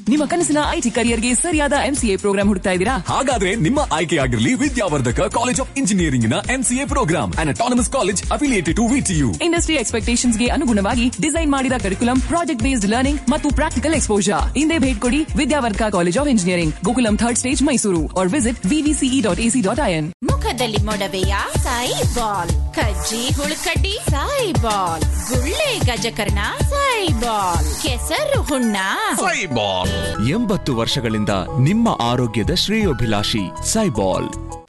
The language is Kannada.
ನಿಮ್ಮ ಕನಸಿನ ಐಟಿ ಕರಿಯರ್ಗೆ ಸರಿಯಾದ ಎಂಸಿಎ ಪ್ರೋಗ್ರಾಂ ಹುಡುಕ್ತಾ ಇದ್ದೀರಾ ಹಾಗಾದ್ರೆ ನಿಮ್ಮ ಆಯ್ಕೆಯಾಗಿರಲಿ ವಿದ್ಯಾವರ್ಧಕ ಕಾಲೇಜ್ ಆಫ್ ಇಂಜಿನಿಯರಿಂಗ್ ನ MCA program and autonomous college affiliated to VTU industry expectations ಗೆ ಅನುಗುಣವಾಗಿ ಡಿಸೈನ್ ಮಾಡಿದ ಕರಿಕುಲಂ ಪ್ರಾಜೆಕ್ಟ್ ಬೇಸ್ಡ್ ಲರ್ನಿಂಗ್ ಮತ್ತು ಪ್ರಾಕ್ಟಿಕಲ್ ಎಕ್ಸ್ಪೋಜರ್ ಹಿಂದೆ ಭೇಟಿ ಕೊಡಿ Vidyavardhaka college of engineering Gokulam third stage Mysuru or visit VVCE dot AC dot IN ಮುಖದಲ್ಲಿ ಮೊಡವೆಯ ಸಾಯಿ ಬಾಲ್ ಕಜ್ಜಿ ಹುಳುಕಡ್ಡಿ ಸಾಯಿ ಬಾಲ್ ಗುಳ್ಳೆ ಗಜಕರ್ಣ ಸಾಯಿ ಬಾಲ್ ಕೆಸರು ಹುಣ್ಣ ಎಂಬತ್ತು ವರ್ಷಗಳಿಂದ ನಿಮ್ಮ ಆರೋಗ್ಯದ ಶ್ರೇಯೋಭಿಲಾಷಿ ಸೈಬಾಲ್